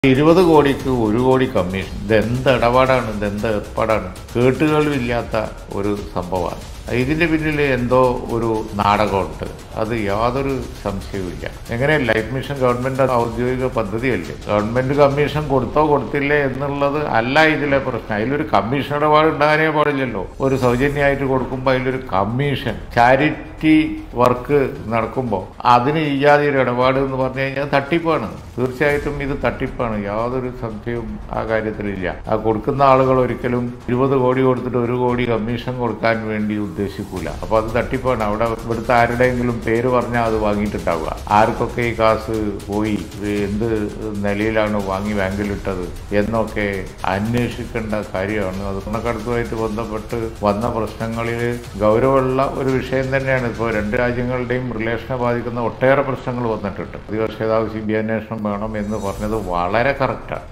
ഇരുപത് കോടിക്ക് ഒരു കോടി കമ്മീഷൻ ഇതെന്ത് ഇടപാടാണ് ഇതെന്ത് ഏർപ്പാടാണ് കേട്ടുകളില്ലാത്ത ഒരു സംഭവമാണ് ഇതിന്റെ പിന്നിൽ എന്തോ ഒരു നാടകമുണ്ട് അത് യാതൊരു സംശയവുമില്ല എങ്ങനെ ലൈഫ് മിഷൻ ഗവൺമെന്റ് ഔദ്യോഗിക പദ്ധതിയല്ലേ ഗവൺമെന്റ് കമ്മീഷൻ കൊടുത്തോ കൊടുത്തില്ലേ എന്നുള്ളത് അല്ല ഇതിലെ പ്രശ്നം അതിലൊരു കമ്മീഷൻ ഇടപാട് ഉണ്ടാകാനേ പാടില്ലല്ലോ ഒരു സൗജന്യമായിട്ട് കൊടുക്കുമ്പോൾ അതിലൊരു കമ്മീഷൻ ചാരിറ്റി വർക്ക് നടക്കുമ്പോൾ അതിന് ഇല്ലാതെ ഒരു ഇടപാട് എന്ന് പറഞ്ഞു കഴിഞ്ഞാൽ തട്ടിപ്പാണ് തീർച്ചയായിട്ടും ഇത് തട്ടിപ്പാണ് യാതൊരു സംശയവും ആ കാര്യത്തിലില്ല ആ കൊടുക്കുന്ന ആളുകൾ ഒരിക്കലും ഇരുപത് കോടി കൊടുത്തിട്ട് ഒരു കോടി കമ്മീഷൻ കൊടുക്കാൻ വേണ്ടി ഉദ്ദേശിക്കൂല അപ്പൊ അത് തട്ടിപ്പാണ് അവിടെ ഇവിടുത്തെ ആരുടെയെങ്കിലും പേര് പറഞ്ഞാൽ അത് വാങ്ങിയിട്ടുണ്ടാവുക ആർക്കൊക്കെ ഈ കാശ് പോയി ഇത് എന്ത് നിലയിലാണ് വാങ്ങി ബാങ്കിലിട്ടത് എന്നൊക്കെ അന്വേഷിക്കേണ്ട കാര്യമാണ് അത് കണക്കടത്തുമായിട്ട് ബന്ധപ്പെട്ട് വന്ന പ്രശ്നങ്ങളിൽ ഗൗരവമുള്ള ഒരു വിഷയം തന്നെയാണ് ഇപ്പോൾ രണ്ട് രാജ്യങ്ങളുടെയും റിലേഷനെ ബാധിക്കുന്ന ഒട്ടേറെ പ്രശ്നങ്ങൾ വന്നിട്ടുണ്ട് പ്രതിപക്ഷ നേതാവ് സി ബി അന്വേഷണം വേണം എന്ന് പറഞ്ഞത് വളരെ കറക്റ്റാണ്